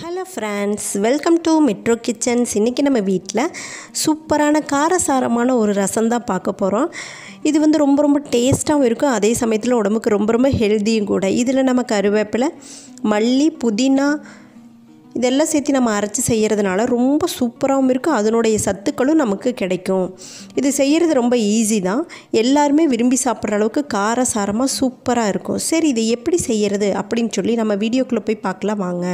hello friends welcome to metro kitchens இன்றைக்கி நம்ம வீட்டில் சூப்பரான காரசாரமான ஒரு ரசம் தான் பார்க்க போகிறோம் இது வந்து ரொம்ப ரொம்ப டேஸ்ட்டாகவும் இருக்கும் அதே சமயத்தில் உடம்புக்கு ரொம்ப ரொம்ப ஹெல்த்தியும் கூட இதில் நம்ம கருவேப்பிலை மல்லி புதினா இதெல்லாம் சேர்த்து நம்ம அரைச்சி செய்கிறதுனால ரொம்ப சூப்பராகவும் இருக்கும் அதனுடைய சத்துக்களும் நமக்கு கிடைக்கும் இது செய்கிறது ரொம்ப ஈஸி தான் எல்லாருமே விரும்பி சாப்பிட்ற அளவுக்கு காரசாரமாக சூப்பராக இருக்கும் சரி இதை எப்படி செய்கிறது அப்படின்னு சொல்லி நம்ம வீடியோக்குள்ளே போய் பார்க்கலாம் வாங்க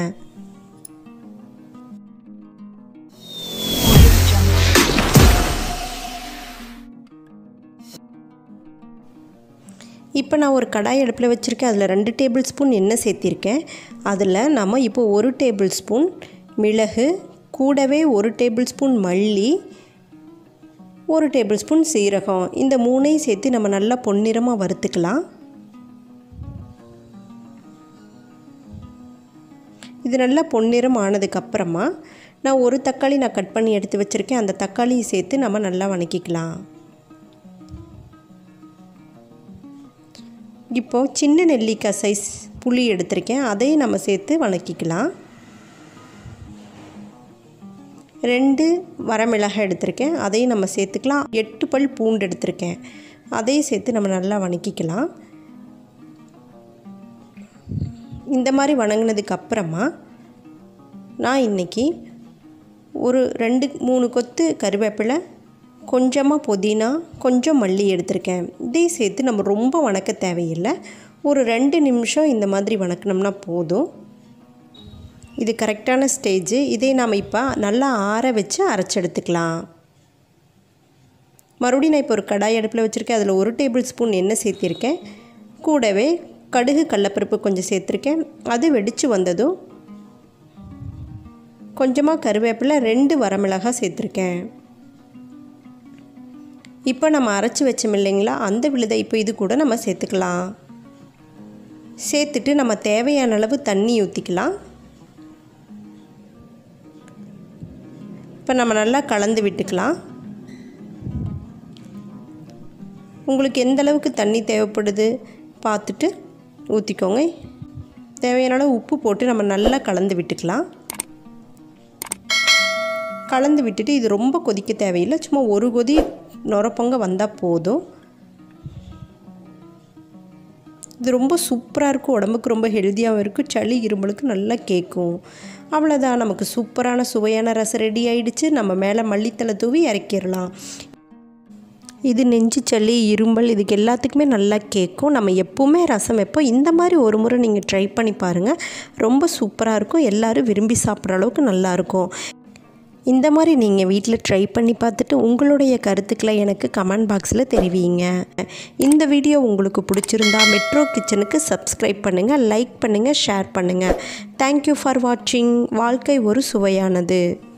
இப்போ நான் ஒரு கடாய் அடுப்பில் வச்சுருக்கேன் அதில் ரெண்டு டேபிள் ஸ்பூன் எண்ணெய் சேர்த்திருக்கேன் அதில் நம்ம இப்போ ஒரு டேபிள் ஸ்பூன் மிளகு கூடவே ஒரு டேபிள் ஸ்பூன் மல்லி ஒரு டேபிள் ஸ்பூன் சீரகம் இந்த மூணையும் சேர்த்து நம்ம நல்லா பொன்னிறமாக வறுத்துக்கலாம் இது நல்லா பொன்னிறம் ஆனதுக்கப்புறமா நான் ஒரு தக்காளி நான் கட் பண்ணி எடுத்து வச்சுருக்கேன் அந்த தக்காளியை சேர்த்து நம்ம நல்லா வணக்கிக்கலாம் இப்போது சின்ன நெல்லிக்காய் சைஸ் புளி எடுத்திருக்கேன் அதையும் நம்ம சேர்த்து வணக்கிக்கலாம் ரெண்டு வரமிளகாய் எடுத்திருக்கேன் அதையும் நம்ம சேர்த்துக்கலாம் எட்டு பல் பூண்டு எடுத்திருக்கேன் அதையும் சேர்த்து நம்ம நல்லா வணக்கிக்கலாம் இந்த மாதிரி வணங்கினதுக்கு அப்புறமா நான் இன்றைக்கி ஒரு ரெண்டு மூணு கொத்து கருவேப்பிலை கொஞ்சமாக புதினா கொஞ்சம் மல்லி எடுத்திருக்கேன் இதையும் சேர்த்து நம்ம ரொம்ப வணக்க தேவையில்லை ஒரு ரெண்டு நிமிஷம் இந்த மாதிரி வணக்கினோம்னா போதும் இது கரெக்டான ஸ்டேஜு இதை நாம் இப்போ நல்லா ஆற வச்சு அரைச்சி எடுத்துக்கலாம் மறுபடியும் நான் இப்போ ஒரு கடாய் அடுப்பில் வச்சுருக்கேன் அதில் ஒரு டேபிள் ஸ்பூன் எண்ணெய் சேர்த்திருக்கேன் கூடவே கடுகு கடலப்பருப்பு கொஞ்சம் சேர்த்துருக்கேன் அது வெடித்து வந்ததும் கொஞ்சமாக கருவேப்பிலை ரெண்டு வரமிளகாய் சேர்த்துருக்கேன் இப்போ நம்ம அரைச்சி வச்சோம் இல்லைங்களா அந்த விழுதை இப்போ இது கூட நம்ம சேர்த்துக்கலாம் சேர்த்துட்டு நம்ம தேவையான அளவு தண்ணி ஊற்றிக்கலாம் இப்போ நம்ம நல்லா கலந்து விட்டுக்கலாம் உங்களுக்கு எந்த அளவுக்கு தண்ணி தேவைப்படுது பார்த்துட்டு ஊற்றிக்கோங்க தேவையான அளவு உப்பு போட்டு நம்ம நல்லா கலந்து விட்டுக்கலாம் கலந்து விட்டுட்டு இது ரொம்ப கொதிக்க தேவையில்லை சும்மா ஒரு கொதி நுரப்பொங்க வந்தால் போதும் இது ரொம்ப சூப்பராக இருக்கும் உடம்புக்கு ரொம்ப ஹெல்த்தியாகவும் இருக்கும் சளி இரும்பலுக்கு நல்லா கேட்கும் அவ்வளோதான் நமக்கு சூப்பரான சுவையான ரசம் ரெடி ஆயிடுச்சு நம்ம மேலே மல்லித்தலை தூவி இறக்கிடலாம் இது நெஞ்சு சளி இரும்பல் இதுக்கு எல்லாத்துக்குமே நல்லா கேட்கும் நம்ம எப்போவுமே ரசம் வைப்போம் இந்த மாதிரி ஒரு முறை நீங்கள் ட்ரை பண்ணி பாருங்கள் ரொம்ப சூப்பராக இருக்கும் எல்லோரும் விரும்பி சாப்பிட்ற அளவுக்கு நல்லாயிருக்கும் இந்த மாதிரி நீங்கள் வீட்டில் ட்ரை பண்ணி பார்த்துட்டு உங்களுடைய கருத்துக்களை எனக்கு கமெண்ட் பாக்ஸில் தெரிவிங்க இந்த வீடியோ உங்களுக்கு பிடிச்சிருந்தா மெட்ரோ கிச்சனுக்கு சப்ஸ்கிரைப் பண்ணுங்கள் லைக் பண்ணுங்கள் ஷேர் பண்ணுங்கள் தேங்க்யூ ஃபார் வாட்சிங் வாழ்க்கை ஒரு சுவையானது